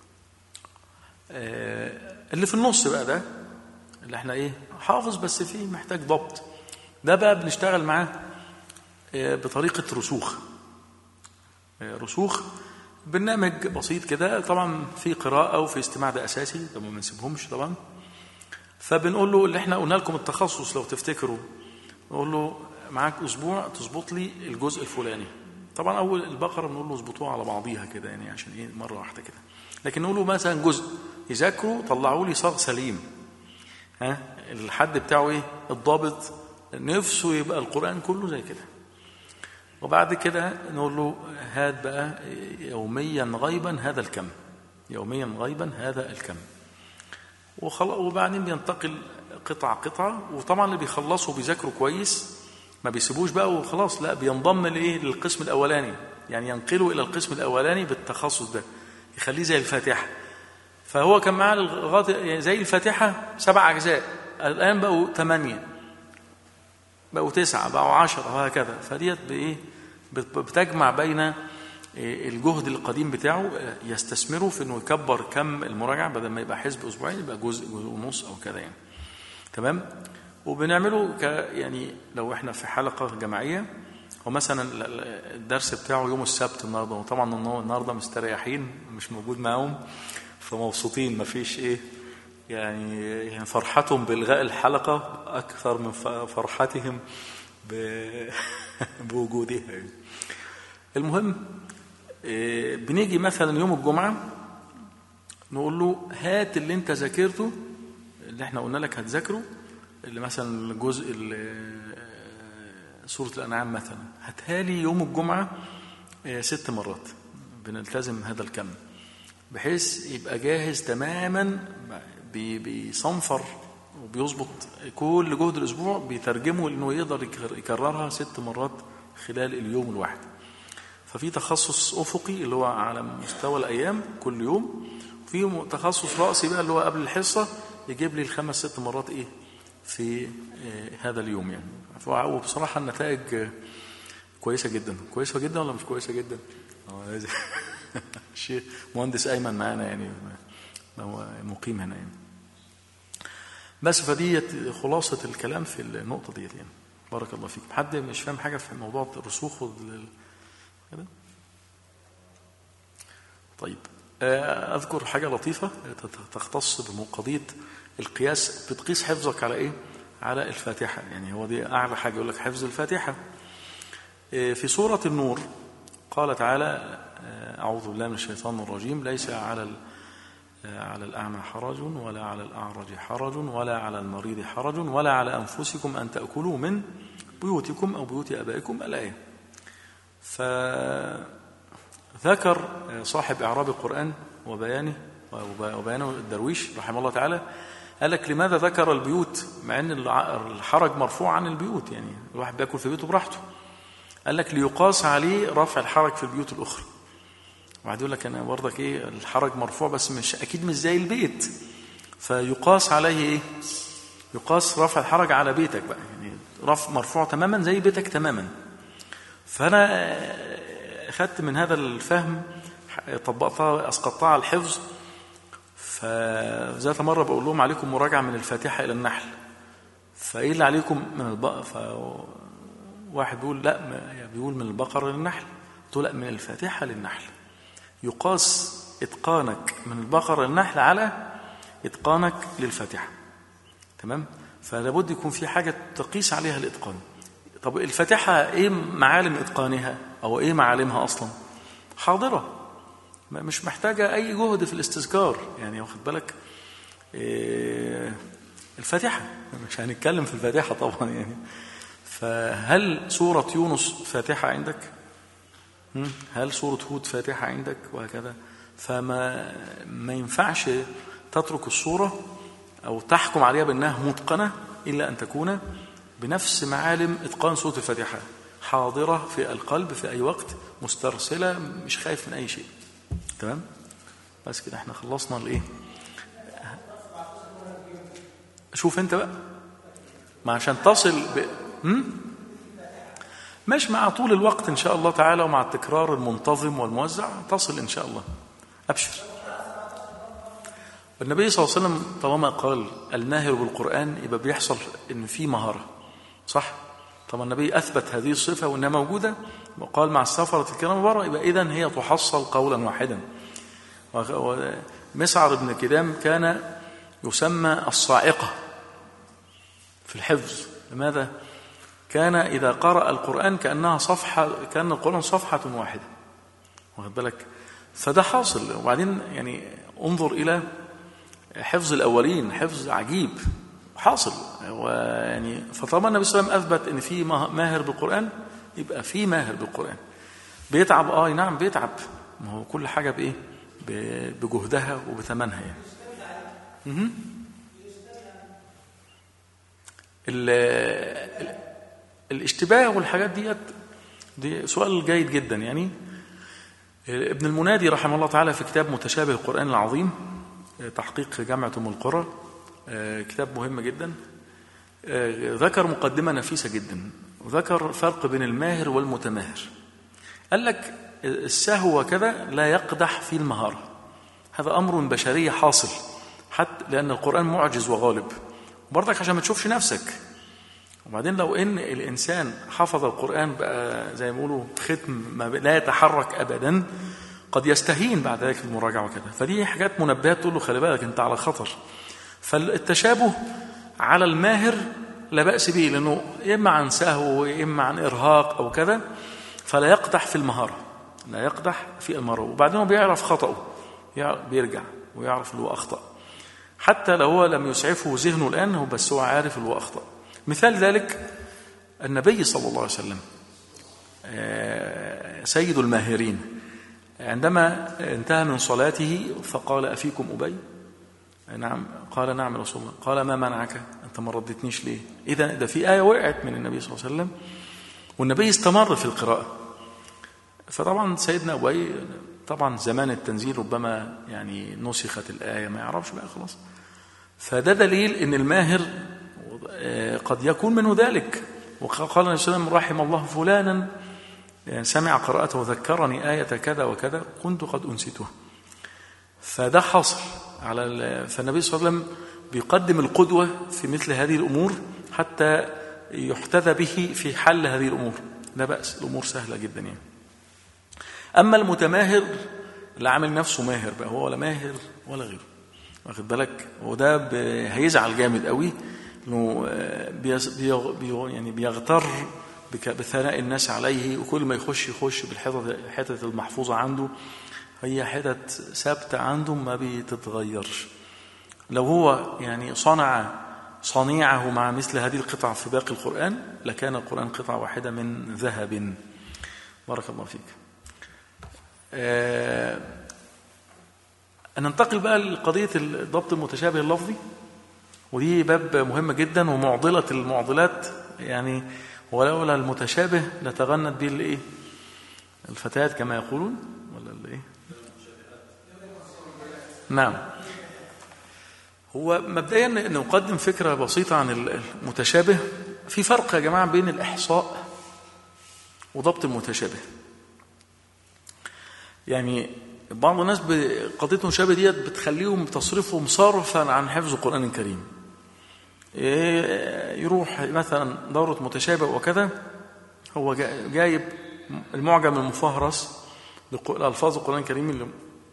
آه، اللي في النص بقى ده اللي احنا ايه حافظ بس فيه محتاج ضبط ده بقى بنشتغل معاه آه، بطريقة رسوخ آه، رسوخ برنامج بسيط كده طبعا في قراءة وفي استماع ده أساسي ده ما بنسيبهمش طبعا فبنقول له اللي احنا قلنا لكم التخصص لو تفتكروا نقول له معاك أسبوع تظبط لي الجزء الفلاني طبعا أول البقرة بنقول له اظبطوها على بعضيها كده يعني عشان إيه مرة واحدة كده لكن نقول له مثلا جزء يذاكروا طلعوا لي صاغ سليم ها الحد بتاعه ايه الضابط نفسه يبقى القرآن كله زي كده وبعد كده نقول له هات بقى يوميا غيبا هذا الكم يوميا غيبا هذا الكم وخلاص وبعدين بينتقل قطعة قطعة وطبعا اللي بيخلصوا بيذاكروا كويس ما بيسيبوش بقى وخلاص لا بينضم لايه للقسم الاولاني يعني ينقلوا الى القسم الاولاني بالتخصص ده يخليه زي الفاتحه فهو كان معاه لغايه يعني زي الفاتحه سبع اجزاء الان بقوا ثمانيه بقوا تسعه بقوا عشره وهكذا فديت بايه بت- بتجمع بين إيه، الجهد القديم بتاعه آه، يستثمره في انه يكبر كم المراجعه بدل ما يبقى حزب اسبوعين يبقى جزء جزء ونص او كده يعني تمام وبنعمله ك يعني لو احنا في حلقه جماعيه ومثلا ال- ال- الدرس بتاعه يوم السبت النهارده وطبعا النهار- النهارده مستريحين مش موجود معاهم فمبسوطين مفيش ايه يعني يعني فرحتهم بالغاء الحلقه اكثر من ف- فرحتهم ب- بوجودها يعني. المهم إيه، بنيجي مثلا يوم الجمعه نقول له هات اللي انت ذاكرته اللي احنا قلنا لك هتذاكره اللي مثلا الجزء ال- سورة الأنعام مثلا هاتها لي يوم الجمعة آه، ست مرات بنلتزم هذا الكم بحيث يبقى جاهز تماما بي- بيصنفر وبيظبط كل جهد الأسبوع بيترجمه إنه يقدر يكر- يكررها ست مرات خلال اليوم الواحد ففي تخصص افقي اللي هو على مستوى الايام كل يوم في تخصص راسي بقى اللي هو قبل الحصه يجيب لي الخمس ست مرات ايه في آه، هذا اليوم يعني ف- وبصراحه النتائج آه، كويسه جدا كويسه جدا ولا مش كويسه جدا اه لازم شيء مهندس ايمن معانا يعني هو مقيم هنا يعني بس فديت خلاصه الكلام في النقطه ديت يعني بارك الله فيكم حد مش فاهم حاجه في موضوع الرسوخ وال- كده طيب آه، اذكر حاجه لطيفه تت- تختص بقضيه القياس بتقيس حفظك على ايه على الفاتحه يعني هو دي اعلى حاجه يقول لك حفظ الفاتحه آه، في سوره النور قال تعالى آه، اعوذ بالله من الشيطان الرجيم ليس على ال- آه، على الأعمى حرج ولا على الأعرج حرج ولا على المريض حرج ولا على أنفسكم أن تأكلوا من بيوتكم أو بيوت آبائكم الآية فذكر صاحب إعراب القرآن وبيانه وبيانه الدرويش رحمه الله تعالى قال لك لماذا ذكر البيوت مع ان الع- الحرج مرفوع عن البيوت يعني الواحد بياكل في بيته براحته قال لك ليقاس عليه رفع الحرج في البيوت الاخرى وبعد يقول لك انا برضك ايه الحرج مرفوع بس مش اكيد مش زي البيت فيقاس عليه ايه يقاس رفع الحرج على بيتك بقى يعني رفع مرفوع تماما زي بيتك تماما فانا آه، اخذت من هذا الفهم طبقتها اسقطتها على الحفظ فذات مره بقول لهم عليكم مراجعه من الفاتحه الى النحل فايه اللي عليكم من البقره فواحد بيقول لا ما- بيقول من البقره للنحل قلت له لا من الفاتحه للنحل يقاس اتقانك من البقره للنحل على اتقانك للفاتحه تمام فلابد يكون في حاجه تقيس عليها الاتقان طب الفاتحه ايه معالم اتقانها او ايه معالمها اصلا حاضره ما- مش محتاجه اي جهد في الاستذكار يعني واخد بالك إيه الفاتحه مش هنتكلم في الفاتحه طبعا يعني فهل سوره يونس فاتحه عندك مم. هل سورة هود فاتحة عندك وهكذا فما ما ينفعش تترك الصورة أو تحكم عليها بأنها متقنة إلا أن تكون بنفس معالم إتقان سورة الفاتحة حاضرة في القلب في أي وقت مسترسلة مش خايف من أي شيء تمام بس كده احنا خلصنا الإيه شوف أنت بقى ما عشان تصل ب... مم؟ مش مع طول الوقت إن شاء الله تعالى ومع التكرار المنتظم والموزع تصل إن شاء الله أبشر النبي صلى الله عليه وسلم طالما قال الناهر بالقرآن يبقى بيحصل إن في مهارة صح؟ طبعا النبي أثبت هذه الصفة وإنها موجودة وقال مع السفرة الكرام بره يبقى إذن هي تحصل قولا واحدا ومسعر بن كدام كان يسمى الصاعقة في الحفظ لماذا؟ كان إذا قرأ القرآن كأنها صفحة كأن القرآن صفحة واحدة واخد بالك فده حاصل وبعدين يعني انظر إلى حفظ الأولين حفظ عجيب حاصل ويعني فطالما النبي صلى الله عليه وسلم أثبت إن في ماهر بالقرآن يبقى في ماهر بالقرآن بيتعب آه نعم بيتعب ما هو كل حاجة بإيه ب- بجهدها وبثمنها يعني مهم. ال- ال- الاشتباه والحاجات ديت دي سؤال جيد جدا يعني ابن المنادي رحمه الله تعالى في كتاب متشابه القرآن العظيم تحقيق جامعة أم القرى كتاب مهم جدا ذكر مقدمة نفيسة جدا وذكر فرق بين الماهر والمتماهر قال لك السهو وكذا لا يقدح في المهارة هذا أمر بشري حاصل حتى لأن القرآن معجز وغالب وبرضك عشان ما تشوفش نفسك وبعدين لو ان الانسان حفظ القران بقى زي ما يقولوا ختم ما لا يتحرك ابدا قد يستهين بعد ذلك المراجعه وكذا فدي حاجات منبهات تقول له خلي بالك انت على خطر فالتشابه على الماهر لا باس به لانه اما عن سهو واما عن ارهاق او كذا فلا يقدح في المهاره لا يقدح في المهاره وبعدين هو بيعرف خطأه بيرجع ويعرف اللي هو اخطأ حتى لو هو لم يسعفه ذهنه الان هو بس هو عارف اللي هو اخطأ مثال ذلك النبي صلى الله عليه وسلم سيد الماهرين عندما انتهى من صلاته فقال أفيكم أبي نعم قال نعم رسول الله قال ما منعك أنت ما ردتنيش ليه إذا ده في آية وقعت من النبي صلى الله عليه وسلم والنبي استمر في القراءة فطبعا سيدنا أبي طبعا زمان التنزيل ربما يعني نسخت الآية ما يعرفش بقى خلاص فده دليل ان الماهر قد يكون منه ذلك وقال النبي صلى الله عليه وسلم رحم الله فلانا يعني سمع قراءته وذكرني آية كذا وكذا كنت قد أنسيتها فده حصل على فالنبي صلى الله عليه وسلم بيقدم القدوة في مثل هذه الأمور حتى يحتذى به في حل هذه الأمور لا بأس الأمور سهلة جدا يعني أما المتماهر اللي عامل نفسه ماهر بقى هو ولا ماهر ولا غيره واخد بالك وده هيزعل جامد قوي انه بي يعني بيغتر بثناء الناس عليه وكل ما يخش يخش بالحتت المحفوظة عنده هي حتت ثابتة عنده ما بتتغيرش لو هو يعني صنع صنيعه مع مثل هذه القطع في باقي القرآن لكان القرآن قطعة واحدة من ذهب بارك الله فيك آه ننتقل بقى لقضية الضبط المتشابه اللفظي ودي باب مهم جدا ومعضلة المعضلات يعني ولولا المتشابه لتغنت به الايه الفتيات كما يقولون ولا الايه نعم هو مبدئيا نقدم فكرة بسيطة عن المتشابه في فرق يا جماعة بين الإحصاء وضبط المتشابه يعني بعض الناس بقضية المشابه ديت بتخليهم تصرفهم صرفا عن حفظ القرآن الكريم يروح مثلا دورة متشابه وكذا هو جايب المعجم المفهرس لألفاظ القرآن الكريم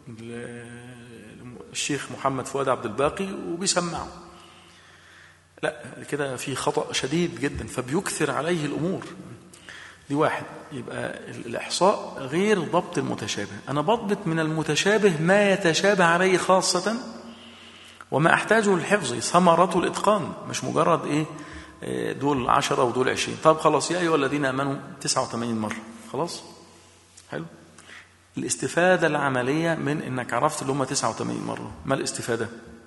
الشيخ محمد فؤاد عبد الباقي وبيسمعه لا كده في خطأ شديد جدا فبيكثر عليه الأمور دي واحد يبقى الإحصاء غير ضبط المتشابه أنا بضبط من المتشابه ما يتشابه عليه خاصة وما أحتاجه للحفظ ثمرة الإتقان مش مجرد إيه دول عشرة ودول عشرين طب خلاص يا أيها الذين آمنوا 89 مرة خلاص حلو الاستفادة العملية من إنك عرفت اللي هم 89 مرة ما الاستفادة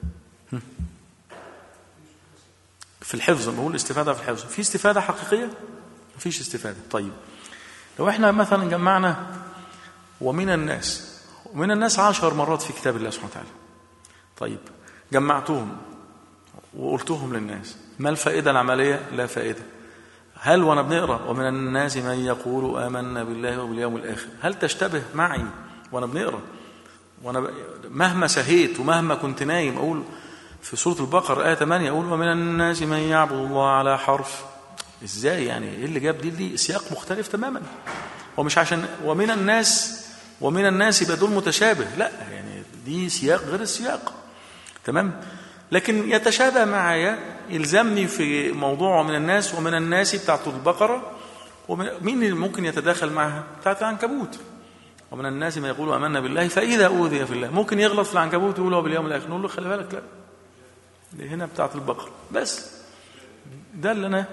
في الحفظ بقول استفادة في الحفظ في استفادة حقيقية مفيش استفادة طيب لو احنا مثلا جمعنا ومن الناس ومن الناس عشر مرات في كتاب الله سبحانه وتعالى طيب جمعتهم وقلتهم للناس ما الفائدة العملية لا فائدة هل وانا بنقرا ومن الناس من يقول آمنا بالله وباليوم الآخر هل تشتبه معي وانا بنقرا وانا مهما سهيت ومهما كنت نايم اقول في سورة البقرة آية 8 اقول ومن الناس من يعبد الله على حرف ازاي يعني ايه اللي جاب دي دي سياق مختلف تماما ومش عشان ومن الناس ومن الناس يبقى دول متشابه لا يعني دي سياق غير السياق تمام لكن يتشابه معايا يلزمني في موضوع من الناس ومن الناس بتاعت البقرة ومين اللي ممكن يتداخل معها بتاعت العنكبوت ومن الناس ما يقول امنا بالله فاذا اوذي في الله ممكن يغلط في العنكبوت ويقول هو باليوم الاخر نقول له خلي بالك لا دي هنا بتاعت البقره بس ده اللي انا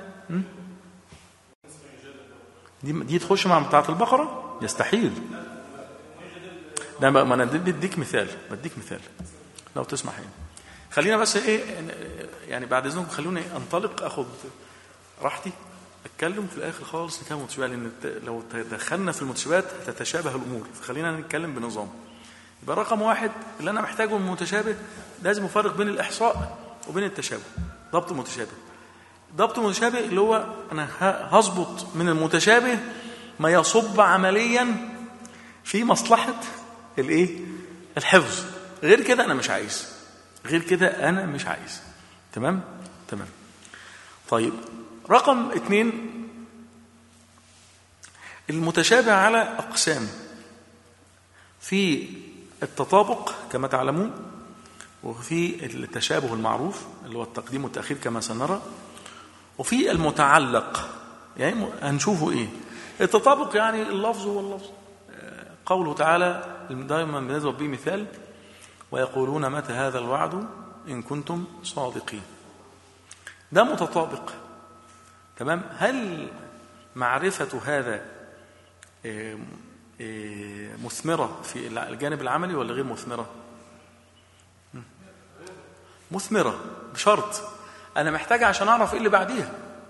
دي دي تخش مع بتاعه البقره يستحيل ده ما ما انا بديك مثال بديك مثال لو تسمح يعني خلينا بس ايه يعني بعد اذنكم خلوني انطلق اخد راحتي اتكلم في الاخر خالص نكمل متشابه لان الت- لو دخلنا في المتشابهات هتتشابه الامور فخلينا نتكلم بنظام يبقى رقم واحد اللي انا محتاجه من المتشابه لازم افرق بين الاحصاء وبين التشابه ضبط المتشابه ضبط المتشابه اللي هو انا ه- هظبط من المتشابه ما يصب عمليا في مصلحه الايه الحفظ غير كده انا مش عايز غير كده انا مش عايز تمام تمام طيب رقم اثنين المتشابه على اقسام في التطابق كما تعلمون وفي التشابه المعروف اللي هو التقديم والتاخير كما سنرى وفي المتعلق يعني م- هنشوفه ايه التطابق يعني اللفظ هو اللفظ آه، قوله تعالى دائما بنضرب به مثال ويقولون متى هذا الوعد ان كنتم صادقين ده متطابق تمام هل معرفة هذا آه، آه، مثمرة في الجانب العملي ولا غير مثمرة م? مثمرة بشرط أنا محتاج عشان أعرف إيه اللي بعديها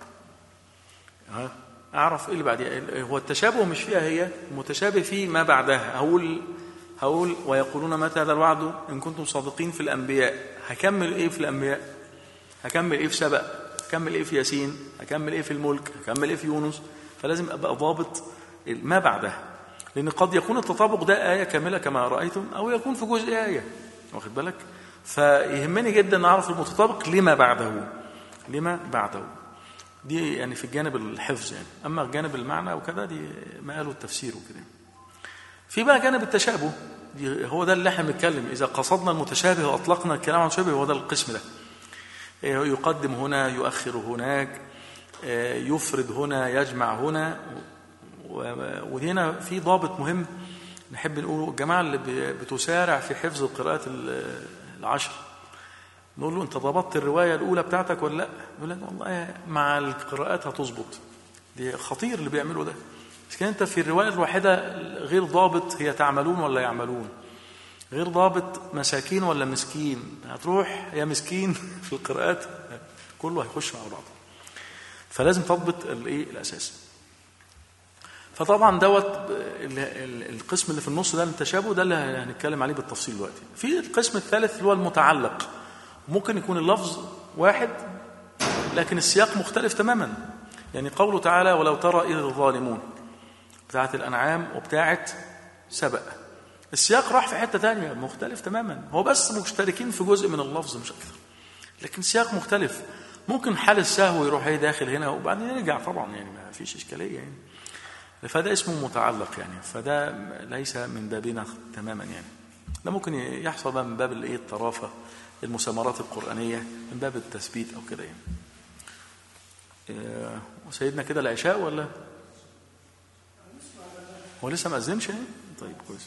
ها؟ أعرف إيه اللي بعديها هو التشابه مش فيها هي المتشابه في ما بعدها هقول هقول ويقولون متى هذا الوعد إن كنتم صادقين في الأنبياء هكمل إيه في الأنبياء هكمل ايه في سبأ هكمل ايه في ياسين هكمل ايه في الملك هكمل ايه في يونس فلازم ابقى ضابط ما بعدها لان قد يكون التطابق ده ايه كامله كما رايتم او يكون في جزء ايه واخد بالك فيهمني جدا اعرف المتطابق لما بعده لما بعده دي يعني في الجانب الحفظ يعني اما جانب المعنى وكذا دي مقاله التفسير وكده في بقى جانب التشابه دي هو ده اللي احنا بنتكلم اذا قصدنا المتشابه واطلقنا الكلام عن المتشابه هو ده القسم ده يقدم هنا يؤخر هناك يفرد هنا يجمع هنا وهنا في ضابط مهم نحب نقوله الجماعة اللي بتسارع في حفظ القراءات العشر نقول له انت ضبطت الرواية الأولى بتاعتك ولا لا يقول لك والله مع القراءات هتظبط دي خطير اللي بيعمله ده بس كان انت في الرواية الواحدة غير ضابط هي تعملون ولا يعملون غير ضابط مساكين ولا مسكين هتروح يا مسكين في القراءات كله هيخش مع بعض فلازم تضبط الايه الاساس فطبعا دوت القسم اللي في النص ده التشابه ده اللي هنتكلم عليه بالتفصيل دلوقتي في القسم الثالث اللي هو المتعلق ممكن يكون اللفظ واحد لكن السياق مختلف تماما يعني قوله تعالى ولو ترى اذ الظالمون بتاعت الانعام وبتاعت سبأ السياق راح في حته تانية مختلف تماما هو بس مشتركين في جزء من اللفظ مش اكثر لكن سياق مختلف ممكن حال السهو يروح ايه داخل هنا وبعدين يرجع طبعا يعني ما فيش اشكاليه يعني فده اسمه متعلق يعني فده ليس من بابنا تماما يعني ده ممكن يحصل بقى من باب الايه الطرافه المسامرات القرانيه من باب التثبيت او كده يعني سيدنا كده العشاء ولا هو لسه ما اذنش يعني طيب كويس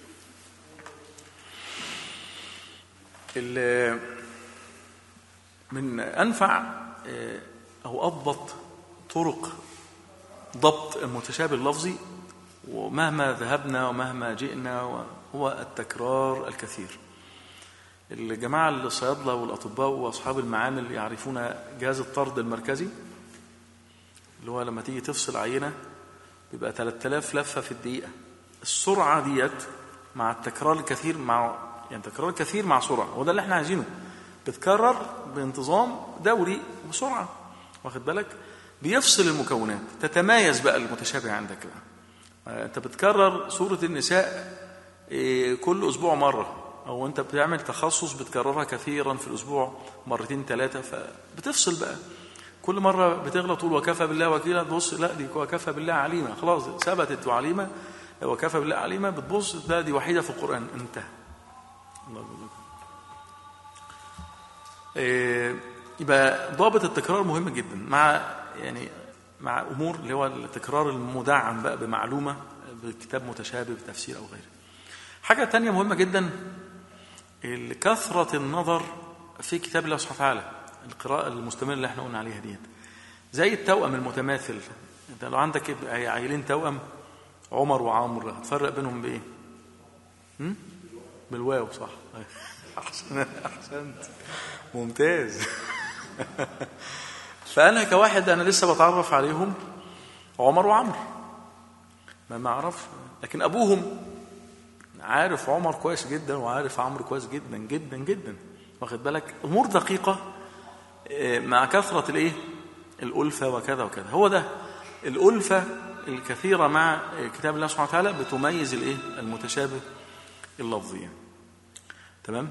من انفع او اضبط طرق ضبط المتشابه اللفظي ومهما ذهبنا ومهما جئنا هو التكرار الكثير الجماعة الصيادلة والأطباء وأصحاب المعامل يعرفون جهاز الطرد المركزي اللي هو لما تيجي تفصل عينة بيبقى 3000 لفة في الدقيقة السرعة ديت مع التكرار الكثير مع يعني تكرار كثير مع سرعة وده اللي احنا عايزينه بتكرر بانتظام دوري وسرعة واخد بالك بيفصل المكونات تتمايز بقى المتشابه عندك بقى انت بتكرر سورة النساء كل اسبوع مرة او انت بتعمل تخصص بتكررها كثيرا في الاسبوع مرتين ثلاثة فبتفصل بقى كل مرة بتغلط تقول وكفى بالله وكيلا تبص لا دي وكفى بالله عليمة خلاص ثبتت وعليمة وكفى بالله عليمة بتبص لا دي وحيدة في القرآن انتهى الله إيه يبقى ضابط التكرار مهم جدا مع يعني مع امور اللي هو التكرار المدعم بقى بمعلومه بكتاب متشابه بتفسير او غيره. حاجه تانية مهمه جدا كثره النظر في كتاب الله سبحانه وتعالى القراءه المستمره اللي احنا قلنا عليها ديت. زي التوأم المتماثل انت لو عندك عيلين توأم عمر وعمرو هتفرق بينهم بايه؟ هم؟ بالواو صح أحسن أحسنت ممتاز فأنا كواحد أنا لسه بتعرف عليهم عمر وعمرو ما ما أعرف لكن أبوهم عارف عمر كويس جدا وعارف عمرو كويس جدا جدا جدا واخد بالك أمور دقيقة آه، مع كثرة الإيه الألفة وكذا وكذا هو ده الألفة الكثيرة مع كتاب الله سبحانه وتعالى بتميز الإيه المتشابه اللفظي تمام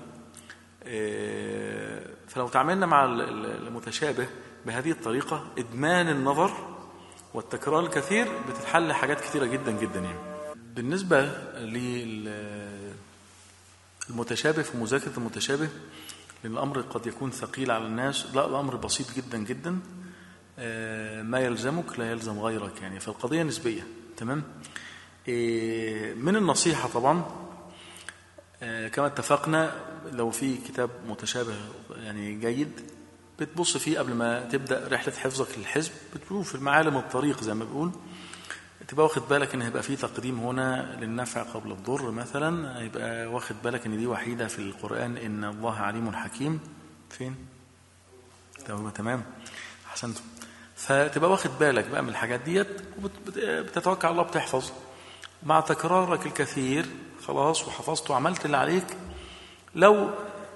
آه، فلو تعاملنا مع ال- ال- المتشابه بهذه الطريقة إدمان النظر والتكرار الكثير بتتحل حاجات كثيرة جدا جدا يعني بالنسبة للمتشابه في مذاكرة المتشابه لأن الأمر قد يكون ثقيل على الناس لا الأمر بسيط جدا جدا آه، ما يلزمك لا يلزم غيرك يعني فالقضية نسبية تمام آه، من النصيحة طبعا آه، كما اتفقنا لو في كتاب متشابه يعني جيد بتبص فيه قبل ما تبدا رحله حفظك للحزب بتشوف المعالم الطريق زي ما بيقول تبقى واخد بالك ان هيبقى في تقديم هنا للنفع قبل الضر مثلا هيبقى واخد بالك ان دي وحيده في القران ان الله عليم حكيم فين تمام تمام احسنتم فتبقى واخد بالك بقى من الحاجات ديت وبتتوكل على الله بتحفظ مع تكرارك الكثير خلاص وحفظت وعملت اللي عليك لو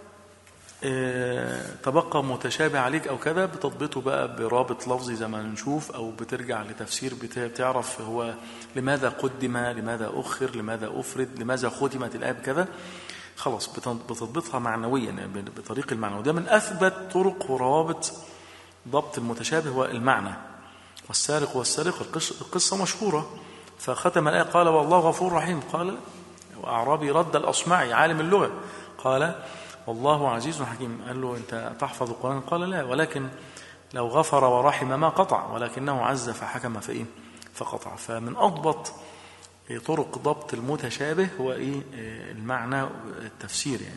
آه، تبقى متشابه عليك او كذا بتضبطه بقى برابط لفظي زي ما نشوف او بترجع لتفسير بت- بتعرف هو لماذا قدم لماذا اخر لماذا افرد لماذا ختمت الايه بكذا خلاص بت- بتضبطها معنويا يعني ب- بطريق المعنوي ده من اثبت طرق وروابط ضبط المتشابه هو المعنى والسارق والسارقة القصة, القصة مشهورة فختم الآية قال والله غفور رحيم قال وأعرابي رد الأصمعي عالم اللغة قال والله عزيز حكيم قال له أنت تحفظ القرآن قال لا ولكن لو غفر ورحم ما قطع ولكنه عز فحكم فإيه فقطع فمن أضبط طرق ضبط المتشابه هو إيه آه، المعنى التفسير يعني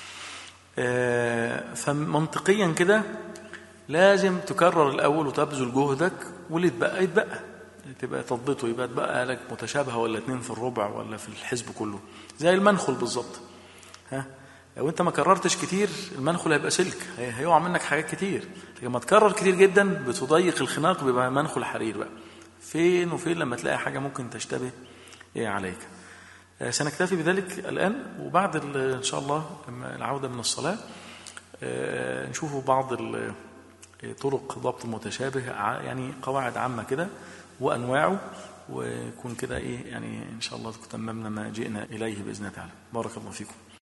آه، فمنطقيا كده لازم تكرر الاول وتبذل جهدك واللي يتبقى يتبقى تبقى تضبطه يبقى تبقى لك متشابهه ولا اتنين في الربع ولا في الحزب كله زي المنخل بالظبط ها لو انت ما كررتش كتير المنخل هيبقى سلك هي- هيقع منك حاجات كتير لكن ما تكرر كتير جدا بتضيق الخناق بيبقى منخل حرير بقى فين وفين لما تلاقي حاجه ممكن تشتبه ايه عليك آه، سنكتفي بذلك الآن وبعد ال- إن شاء الله لما العودة من الصلاة آه، نشوف بعض ال- طرق ضبط المتشابه ع- يعني قواعد عامة كده وأنواعه ويكون كده إيه يعني إن شاء الله تممنا ما جئنا إليه بإذن الله تعالى بارك الله فيكم